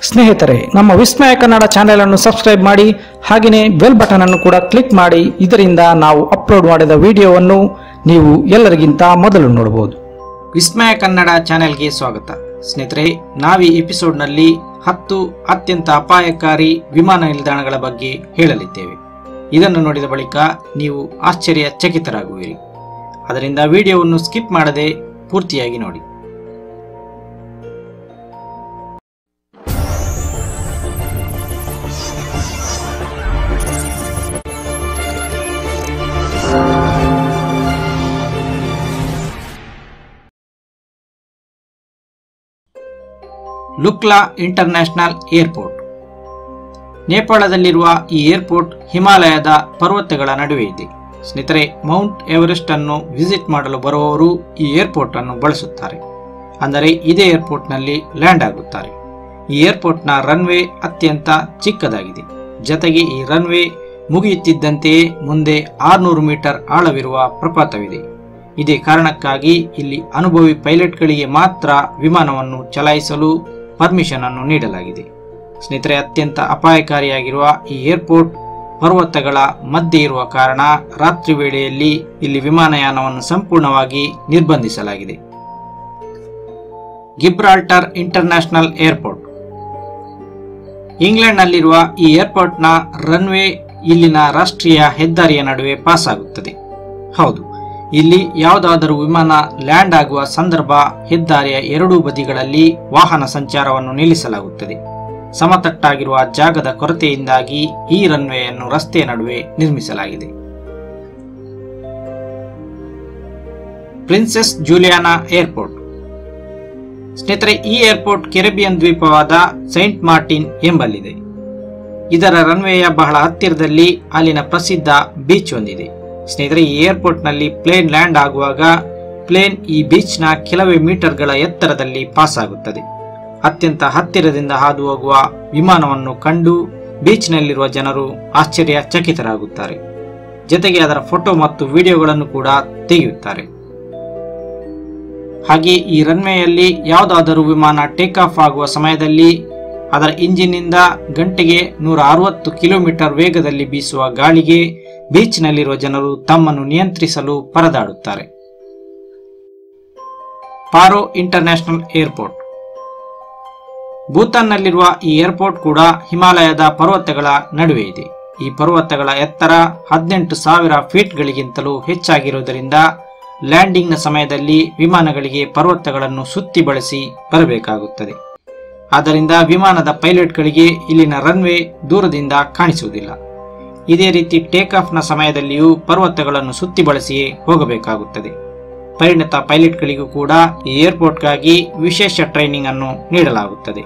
ಸ್ನೇಹಿತರೆ ನಮ್ಮ ವಿಸ್ಮಯ ಕನ್ನಡ ಚಾನೆಲ್ ಅನ್ನು ಸಬ್ಸ್ಕ್ರೈಬ್ ಮಾಡಿ ಹಾಗೆಯೇ ಬೆಲ್ ಬಟನ್ ಅನ್ನು ಕೂಡ ಕ್ಲಿಕ್ ಮಾಡಿ ಇದರಿಂದ ನಾವು ಅಪ್ಲೋಡ್ ಮಾಡಿದ ವಿಡಿಯೋವನ್ನು ನೀವು ಎಲ್ಲರಿಗಿಂತ ಮೊದಲು ನೋಡಬಹುದು ವಿಸ್ಮಯ ಕನ್ನಡ ಚಾನೆಲ್ಗೆ ಸ್ವಾಗತ ಸ್ನೇಹಿತರೆ ನಾವೀ ಎಪಿಸೋಡ್ನಲ್ಲಿ ಹತ್ತು ಅತ್ಯಂತ ಅಪಾಯಕಾರಿ ವಿಮಾನ ನಿಲ್ದಾಣಗಳ ಬಗ್ಗೆ ಹೇಳಲಿದ್ದೇವೆ ಇದನ್ನು ನೋಡಿದ ಬಳಿಕ ನೀವು ಆಶ್ಚರ್ಯಚಕಿತರಾಗುವಿರಿ ಅದರಿಂದ ವಿಡಿಯೋವನ್ನು ಸ್ಕಿಪ್ ಮಾಡದೆ ಪೂರ್ತಿಯಾಗಿ ನೋಡಿ ಲುಕ್ಲಾ ಇಂಟರ್ನ್ಯಾಷನಲ್ ಏರ್ಪೋರ್ಟ್ ನೇಪಾಳದಲ್ಲಿರುವ ಈ ಏರ್ಪೋರ್ಟ್ ಹಿಮಾಲಯದ ಪರ್ವತಗಳ ನಡುವೆ ಇದೆ ಸ್ನೇಹಿತರೆ ಮೌಂಟ್ ಎವರೆಸ್ಟ್ ಅನ್ನು ವಿಸಿಟ್ ಮಾಡಲು ಬರುವವರು ಈ ಏರ್ಪೋರ್ಟ್ ಅನ್ನು ಬಳಸುತ್ತಾರೆ ಅಂದರೆ ಇದೇ ಏರ್ಪೋರ್ಟ್ನಲ್ಲಿ ಲ್ಯಾಂಡ್ ಆಗುತ್ತಾರೆ ಈ ಏರ್ಪೋರ್ಟ್ನ ರನ್ವೇ ಅತ್ಯಂತ ಚಿಕ್ಕದಾಗಿದೆ ಜತೆಗೆ ಈ ರನ್ವೇ ಮುಗಿಯುತ್ತಿದ್ದಂತೆಯೇ ಮುಂದೆ ಆರುನೂರು ಮೀಟರ್ ಆಳವಿರುವ ಪ್ರಪಾತವಿದೆ ಇದೇ ಕಾರಣಕ್ಕಾಗಿ ಇಲ್ಲಿ ಅನುಭವಿ ಪೈಲಟ್ಗಳಿಗೆ ಮಾತ್ರ ವಿಮಾನವನ್ನು ಚಲಾಯಿಸಲು ಪರ್ಮಿಷನ್ ಅನ್ನು ನೀಡಲಾಗಿದೆ ಸ್ನೇಹಿತರೆ ಅತ್ಯಂತ ಅಪಾಯಕಾರಿಯಾಗಿರುವ ಈ ಏರ್ಪೋರ್ಟ್ ಪರ್ವತಗಳ ಮಧ್ಯೆ ಇರುವ ಕಾರಣ ರಾತ್ರಿ ವೇಳೆಯಲ್ಲಿ ಇಲ್ಲಿ ವಿಮಾನಯಾನವನ್ನು ಸಂಪೂರ್ಣವಾಗಿ ನಿರ್ಬಂಧಿಸಲಾಗಿದೆ ಗಿಬ್ರಾಲ್ಟರ್ ಇಂಟರ್ನ್ಯಾಷನಲ್ ಏರ್ಪೋರ್ಟ್ ಇಂಗ್ಲೆಂಡ್ನಲ್ಲಿರುವ ಈ ಏರ್ಪೋರ್ಟ್ನ ರನ್ವೇ ಇಲ್ಲಿನ ರಾಷ್ಟ್ರೀಯ ಹೆದ್ದಾರಿಯ ನಡುವೆ ಪಾಸ್ ಆಗುತ್ತದೆ ಹೌದು ಇಲ್ಲಿ ಯಾವುದಾದರೂ ವಿಮಾನ ಲ್ಯಾಂಡ್ ಆಗುವ ಸಂದರ್ಭ ಹೆದ್ದಾರಿಯ ಎರಡೂ ಬದಿಗಳಲ್ಲಿ ವಾಹನ ಸಂಚಾರವನ್ನು ನಿಲ್ಲಿಸಲಾಗುತ್ತದೆ ಸಮತಟ್ಟಾಗಿರುವ ಜಾಗದ ಕೊರತೆಯಿಂದಾಗಿ ಈ ರನ್ವೇಯನ್ನು ರಸ್ತೆಯ ನಡುವೆ ನಿರ್ಮಿಸಲಾಗಿದೆ ಪ್ರಿನ್ಸೆಸ್ ಜೂಲಿಯಾನಾ ಏರ್ಪೋರ್ಟ್ ಸ್ನೇಹಿತರೆ ಈ ಏರ್ಪೋರ್ಟ್ ಕೆರೆಬಿಯನ್ ದ್ವೀಪವಾದ ಸೈಂಟ್ ಮಾರ್ಟಿನ್ ಎಂಬಲ್ಲಿದೆ ಇದರ ರನ್ವೇಯ ಬಹಳ ಹತ್ತಿರದಲ್ಲಿ ಅಲ್ಲಿನ ಪ್ರಸಿದ್ಧ ಬೀಚ್ ಹೊಂದಿದೆ ಸ್ನೇಹಿತರೆ ಈ ಏರ್ಪೋರ್ಟ್ನಲ್ಲಿ ಪ್ಲೇನ್ ಲ್ಯಾಂಡ್ ಆಗುವಾಗ ಪ್ಲೇನ್ ಈ ಬೀಚ್ನ ಕೆಲವೇ ಮೀಟರ್ಗಳ ಎತ್ತರದಲ್ಲಿ ಪಾಸ್ ಆಗುತ್ತದೆ ಅತ್ಯಂತ ಹತ್ತಿರದಿಂದ ಹಾದು ಹೋಗುವ ವಿಮಾನವನ್ನು ಕಂಡು ಬೀಚ್ನಲ್ಲಿರುವ ಜನರು ಆಶ್ಚರ್ಯಚಕಿತರಾಗುತ್ತಾರೆ ಜೊತೆಗೆ ಅದರ ಫೋಟೋ ಮತ್ತು ವಿಡಿಯೋಗಳನ್ನು ಕೂಡ ತೆಗೆಯುತ್ತಾರೆ ಹಾಗೆ ಈ ರನ್ವೇಯಲ್ಲಿ ಯಾವುದಾದರೂ ವಿಮಾನ ಟೇಕ್ ಆಫ್ ಆಗುವ ಸಮಯದಲ್ಲಿ ಅದರ ಇಂಜಿನ್ನಿಂದ ಗಂಟೆಗೆ ನೂರ ಅರವತ್ತು ಕಿಲೋಮೀಟರ್ ವೇಗದಲ್ಲಿ ಬೀಸುವ ಗಾಳಿಗೆ ಬೀಚ್ನಲ್ಲಿರುವ ಜನರು ತಮ್ಮನ್ನು ನಿಯಂತ್ರಿಸಲು ಪರದಾಡುತ್ತಾರೆ ಪಾರೋ ಇಂಟರ್ನ್ಯಾಷನಲ್ ಏರ್ಪೋರ್ಟ್ ಭೂತಾನ್ನಲ್ಲಿರುವ ಈ ಏರ್ಪೋರ್ಟ್ ಕೂಡ ಹಿಮಾಲಯದ ಪರ್ವತಗಳ ನಡುವೆ ಇದೆ ಈ ಪರ್ವತಗಳ ಎತ್ತರ ಹದಿನೆಂಟು ಸಾವಿರ ಫೀಟ್ಗಳಿಗಿಂತಲೂ ಹೆಚ್ಚಾಗಿರುವುದರಿಂದ ಲ್ಯಾಂಡಿಂಗ್ನ ಸಮಯದಲ್ಲಿ ವಿಮಾನಗಳಿಗೆ ಪರ್ವತಗಳನ್ನು ಸುತ್ತಿ ಬಳಸಿ ಬರಬೇಕಾಗುತ್ತದೆ ಆದ್ದರಿಂದ ವಿಮಾನದ ಪೈಲಟ್ಗಳಿಗೆ ಇಲ್ಲಿನ ರನ್ವೇ ದೂರದಿಂದ ಕಾಣಿಸುವುದಿಲ್ಲ ಇದೇ ರೀತಿ ಟೇಕ್ ಆಫ್ನ ಸಮಯದಲ್ಲಿಯೂ ಪರ್ವತಗಳನ್ನು ಸುತ್ತಿ ಬಳಸಿಯೇ ಹೋಗಬೇಕಾಗುತ್ತದೆ ಪರಿಣತ ಪೈಲಟ್ಗಳಿಗೂ ಕೂಡ ಈ ಏರ್ಪೋರ್ಟ್ಗಾಗಿ ವಿಶೇಷ ಟ್ರೈನಿಂಗ್ ಅನ್ನು ನೀಡಲಾಗುತ್ತದೆ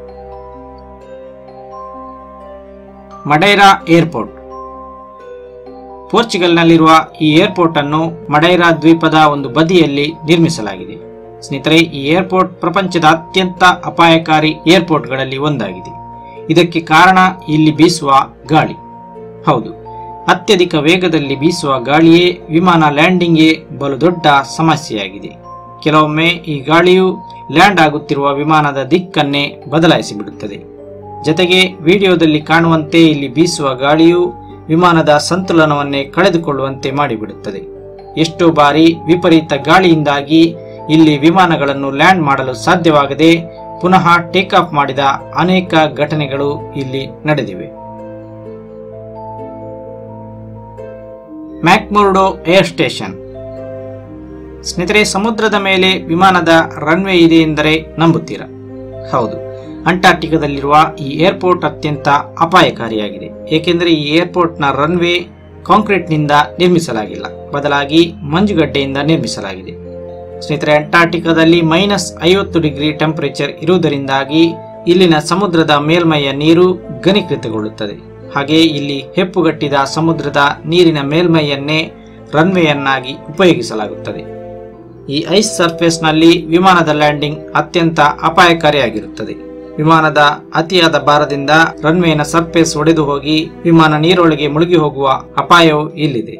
ಮಡೈರಾ ಏರ್ಪೋರ್ಟ್ ಪೋರ್ಚುಗಲ್ನಲ್ಲಿರುವ ಈ ಏರ್ಪೋರ್ಟ್ ಅನ್ನು ಮಡೈರಾ ದ್ವೀಪದ ಒಂದು ಬದಿಯಲ್ಲಿ ನಿರ್ಮಿಸಲಾಗಿದೆ ಸ್ನೇಹಿತರೆ ಈ ಏರ್ಪೋರ್ಟ್ ಪ್ರಪಂಚದ ಅತ್ಯಂತ ಅಪಾಯಕಾರಿ ಏರ್ಪೋರ್ಟ್ಗಳಲ್ಲಿ ಒಂದಾಗಿದೆ ಇದಕ್ಕೆ ಕಾರಣ ಇಲ್ಲಿ ಬೀಸುವ ಗಾಳಿ ಹೌದು ಅತ್ಯಧಿಕ ವೇಗದಲ್ಲಿ ಬೀಸುವ ಗಾಳಿಯೇ ವಿಮಾನ ಲ್ಯಾಂಡಿಂಗ್ಗೆ ಬಲು ದೊಡ್ಡ ಸಮಸ್ಯೆಯಾಗಿದೆ ಕೆಲವೊಮ್ಮೆ ಈ ಗಾಳಿಯು ಲ್ಯಾಂಡ್ ಆಗುತ್ತಿರುವ ವಿಮಾನದ ದಿಕ್ಕನ್ನೇ ಬದಲಾಯಿಸಿಬಿಡುತ್ತದೆ ಜತೆಗೆ ವಿಡಿಯೋದಲ್ಲಿ ಕಾಣುವಂತೆ ಇಲ್ಲಿ ಬೀಸುವ ಗಾಳಿಯು ವಿಮಾನದ ಸಂತುಲನವನ್ನೇ ಕಳೆದುಕೊಳ್ಳುವಂತೆ ಮಾಡಿಬಿಡುತ್ತದೆ ಎಷ್ಟೋ ಬಾರಿ ವಿಪರೀತ ಗಾಳಿಯಿಂದಾಗಿ ಇಲ್ಲಿ ವಿಮಾನಗಳನ್ನು ಲ್ಯಾಂಡ್ ಮಾಡಲು ಸಾಧ್ಯವಾಗದೆ ಪುನಃ ಟೇಕ್ ಆಫ್ ಮಾಡಿದ ಅನೇಕ ಘಟನೆಗಳು ಇಲ್ಲಿ ನಡೆದಿವೆ ಮ್ಯಾಕ್ಮುರ್ಡೋ ಏರ್ ಸ್ಟೇಷನ್ ಸ್ನೇಹಿತರೆ ಸಮುದ್ರದ ಮೇಲೆ ವಿಮಾನದ ರನ್ವೇ ಇದೆ ಎಂದರೆ ನಂಬುತ್ತೀರಾ ಹೌದು ಅಂಟಾರ್ಟಿಕಾದಲ್ಲಿರುವ ಈ ಏರ್ಪೋರ್ಟ್ ಅತ್ಯಂತ ಅಪಾಯಕಾರಿಯಾಗಿದೆ ಏಕೆಂದರೆ ಈ ಏರ್ಪೋರ್ಟ್ನ ರನ್ವೇ ಕಾಂಕ್ರೀಟ್ನಿಂದ ನಿರ್ಮಿಸಲಾಗಿಲ್ಲ ಬದಲಾಗಿ ಮಂಜುಗಡ್ಡೆಯಿಂದ ನಿರ್ಮಿಸಲಾಗಿದೆ ಸ್ನೇಹಿತರೆ ಅಂಟಾರ್ಟಿಕಾದಲ್ಲಿ ಮೈನಸ್ ಐವತ್ತು ಡಿಗ್ರಿ ಟೆಂಪರೇಚರ್ ಇರುವುದರಿಂದಾಗಿ ಇಲ್ಲಿನ ಸಮುದ್ರದ ಮೇಲ್ಮೈಯ ನೀರು ಘನೀಕೃತಗೊಳ್ಳುತ್ತದೆ ಹಾಗೆ ಇಲ್ಲಿ ಹೆಪ್ಪುಗಟ್ಟಿದ ಸಮುದ್ರದ ನೀರಿನ ಮೇಲ್ಮೈಯನ್ನೇ ರನ್ವೇಯನ್ನಾಗಿ ಉಪಯೋಗಿಸಲಾಗುತ್ತದೆ ಈ ಐಸ್ ಸರ್ಫೇಸ್ನಲ್ಲಿ ವಿಮಾನದ ಲ್ಯಾಂಡಿಂಗ್ ಅತ್ಯಂತ ಅಪಾಯಕಾರಿಯಾಗಿರುತ್ತದೆ ವಿಮಾನದ ಅತಿಯಾದ ಭಾರದಿಂದ ರನ್ವೇನ ಸರ್ಫೇಸ್ ಒಡೆದು ಹೋಗಿ ವಿಮಾನ ನೀರೊಳಗೆ ಮುಳುಗಿ ಹೋಗುವ ಅಪಾಯವು ಇಲ್ಲಿದೆ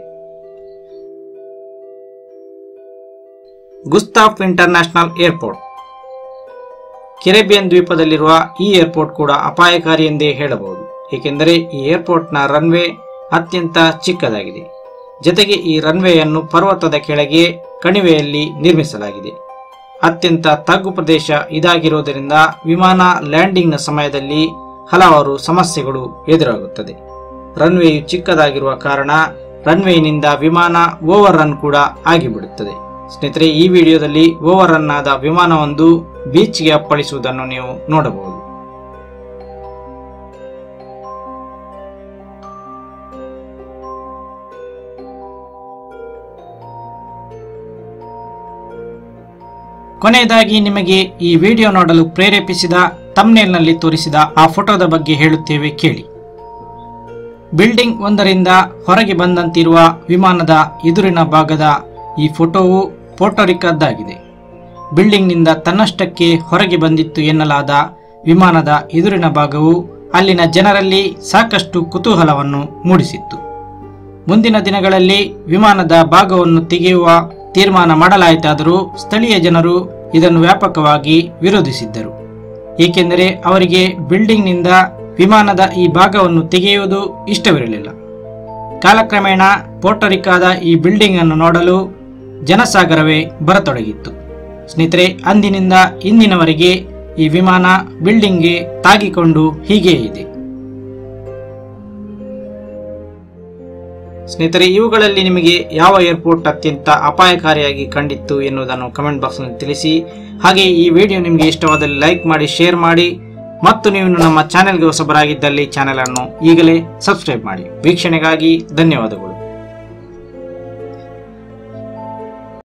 ಗುಸ್ತಾಫ್ ಇಂಟರ್ನ್ಯಾಷನಲ್ ಏರ್ಪೋರ್ಟ್ ಕೆರೆಬಿಯನ್ ದ್ವೀಪದಲ್ಲಿರುವ ಈ ಏರ್ಪೋರ್ಟ್ ಕೂಡ ಅಪಾಯಕಾರಿ ಎಂದೇ ಹೇಳಬಹುದು ಏಕೆಂದರೆ ಈ ಏರ್ಪೋರ್ಟ್ನ ರನ್ವೇ ಅತ್ಯಂತ ಚಿಕ್ಕದಾಗಿದೆ ಜೊತೆಗೆ ಈ ರನ್ವೇಯನ್ನು ಪರ್ವತದ ಕೆಳಗೆ ಕಣಿವೆಯಲ್ಲಿ ನಿರ್ಮಿಸಲಾಗಿದೆ ಅತ್ಯಂತ ತಗ್ಗು ಪ್ರದೇಶ ಇದಾಗಿರುವುದರಿಂದ ವಿಮಾನ ಲ್ಯಾಂಡಿಂಗ್ನ ಸಮಯದಲ್ಲಿ ಹಲವಾರು ಸಮಸ್ಯೆಗಳು ಎದುರಾಗುತ್ತದೆ ರನ್ವೇಯು ಚಿಕ್ಕದಾಗಿರುವ ಕಾರಣ ರನ್ವೇನಿಂದ ವಿಮಾನ ಓವರ್ ರನ್ ಕೂಡ ಆಗಿಬಿಡುತ್ತದೆ ಸ್ನೇಹಿತರೆ ಈ ವಿಡಿಯೋದಲ್ಲಿ ಓವರ್ ರನ್ ಆದ ವಿಮಾನವೊಂದು ಬೀಚ್ಗೆ ಅಪ್ಪಳಿಸುವುದನ್ನು ನೀವು ನೋಡಬಹುದು ಕೊನೆಯದಾಗಿ ನಿಮಗೆ ಈ ವಿಡಿಯೋ ನೋಡಲು ಪ್ರೇರೇಪಿಸಿದ ತಮ್ನೇಲ್ನಲ್ಲಿ ತೋರಿಸಿದ ಆ ಫೋಟೋದ ಬಗ್ಗೆ ಹೇಳುತ್ತೇವೆ ಕೇಳಿ ಬಿಲ್ಡಿಂಗ್ ಒಂದರಿಂದ ಹೊರಗೆ ಬಂದಂತಿರುವ ವಿಮಾನದ ಎದುರಿನ ಭಾಗದ ಈ ಫೋಟೋವು ಪೋರ್ಟೋರಿಕದ್ದಾಗಿದೆ ಬಿಲ್ಡಿಂಗ್ನಿಂದ ತನ್ನಷ್ಟಕ್ಕೆ ಹೊರಗೆ ಬಂದಿತ್ತು ಎನ್ನಲಾದ ವಿಮಾನದ ಎದುರಿನ ಭಾಗವು ಅಲ್ಲಿನ ಜನರಲ್ಲಿ ಸಾಕಷ್ಟು ಕುತೂಹಲವನ್ನು ಮೂಡಿಸಿತ್ತು ಮುಂದಿನ ದಿನಗಳಲ್ಲಿ ವಿಮಾನದ ಭಾಗವನ್ನು ತೆಗೆಯುವ ತೀರ್ಮಾನ ಮಾಡಲಾಯಿತಾದರೂ ಸ್ಥಳೀಯ ಜನರು ಇದನ್ನು ವ್ಯಾಪಕವಾಗಿ ವಿರೋಧಿಸಿದ್ದರು ಏಕೆಂದರೆ ಅವರಿಗೆ ಬಿಲ್ಡಿಂಗ್ನಿಂದ ವಿಮಾನದ ಈ ಭಾಗವನ್ನು ತೆಗೆಯುವುದು ಇಷ್ಟವಿರಲಿಲ್ಲ ಕಾಲಕ್ರಮೇಣ ಪೋರ್ಟರಿಕಾದ ಈ ಬಿಲ್ಡಿಂಗ್ ಅನ್ನು ನೋಡಲು ಜನಸಾಗರವೇ ಬರತೊಡಗಿತ್ತು ಸ್ನೇಹಿತರೆ ಅಂದಿನಿಂದ ಇಂದಿನವರೆಗೆ ಈ ವಿಮಾನ ಬಿಲ್ಡಿಂಗ್ಗೆ ತಾಗಿಕೊಂಡು ಹೀಗೇ ಇದೆ ಸ್ನೇಹಿತರೆ ಇವುಗಳಲ್ಲಿ ನಿಮಗೆ ಯಾವ ಏರ್ಪೋರ್ಟ್ ಅತ್ಯಂತ ಅಪಾಯಕಾರಿಯಾಗಿ ಕಂಡಿತ್ತು ಎನ್ನುವುದನ್ನು ಕಮೆಂಟ್ ಬಾಕ್ಸ್ನಲ್ಲಿ ತಿಳಿಸಿ ಹಾಗೆ ಈ ವಿಡಿಯೋ ನಿಮಗೆ ಇಷ್ಟವಾದಲ್ಲಿ ಲೈಕ್ ಮಾಡಿ ಶೇರ್ ಮಾಡಿ ಮತ್ತು ನೀವು ನಮ್ಮ ಚಾನೆಲ್ಗೆ ಹೊಸಬರಾಗಿದ್ದಲ್ಲಿ ಚಾನೆಲ್ ಅನ್ನು ಈಗಲೇ ಸಬ್ಸ್ಕ್ರೈಬ್ ಮಾಡಿ ವೀಕ್ಷಣೆಗಾಗಿ ಧನ್ಯವಾದಗಳು